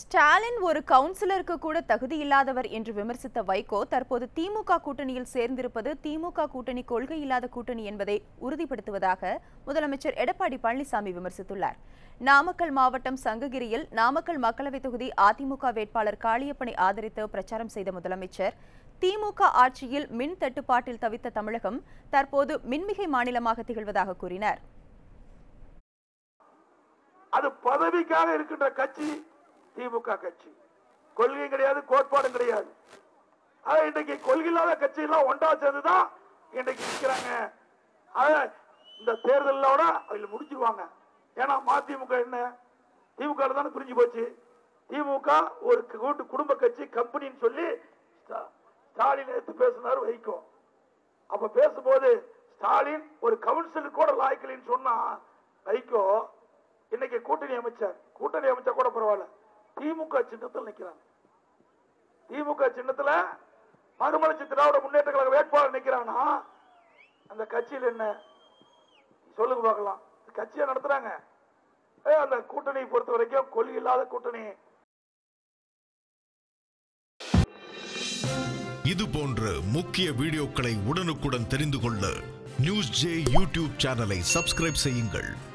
ஸ்டாலின் ஒரு கவுன்சிலருக்கு கூட தகுதி இல்லாதவர் என்று விமர்சித்த வைகோ தற்போது திமுக கூட்டணியில் சேர்ந்திருப்பது திமுக கூட்டணி கொள்கை இல்லாத கூட்டணி என்பதை உறுதிப்படுத்துவதாக முதலமைச்சர் எடப்பாடி பழனிசாமி விமர்சித்துள்ளார் நாமக்கல் மாவட்டம் சங்ககிரியில் நாமக்கல் மக்களவைத் தொகுதி அதிமுக வேட்பாளர் காளியப்பனை ஆதரித்து பிரச்சாரம் செய்த முதலமைச்சர் திமுக ஆட்சியில் மின் தட்டுப்பாட்டில் தவித்த தமிழகம் தற்போது மின்மிகை மாநிலமாக திகழ்வதாக கூறினார் அது பதவிக்காக இருக்கின்ற கட்சி திமுக கட்சி கொள்கை கிடையாது கோட்பாடும் கிடையாது ஆனா இன்றைக்கு கொள்கை இல்லாத கட்சி எல்லாம் ஒன்றா சேர்ந்துதான் இன்றைக்கு நிக்கிறாங்க ஆக இந்த தேர்தலோட அதுல முடிச்சிருவாங்க ஏன்னா மதிமுக என்ன திமுக ல தானே பிரிஞ்சு போச்சு திமுக ஒரு கூட்டு குடும்ப கட்சி கம்பெனின்னு சொல்லி ஸ்டா- ஸ்டாலின் எடுத்து பேசினார் வைகோ அப்ப பேசும்போது ஸ்டாலின் ஒரு கவுன்சிலர் கூட லாய்க்கலின்னு சொன்னா வைகோ இன்னைக்கு கூட்டணி அமைச்சர் கூட்டணி அமைச்சர் கூட பரவாயில்ல திமுக சின்னத்தில் நிக்கிறாங்க திமுக சின்னத்துல மறுமலர்ச்சி திராவிட முன்னேற்ற கழக வேட்பாளர் நிக்கிறானா அந்த கட்சியில் என்ன சொல்லுங்க பார்க்கலாம் கட்சியை நடத்துறாங்க ஏ, அந்த கூட்டணியை பொறுத்த வரைக்கும் கொள்கை இல்லாத கூட்டணி இது போன்ற முக்கிய வீடியோக்களை உடனுக்குடன் தெரிந்து கொள்ள நியூஸ் ஜே யூடியூப் சேனலை சப்ஸ்கிரைப் செய்யுங்கள்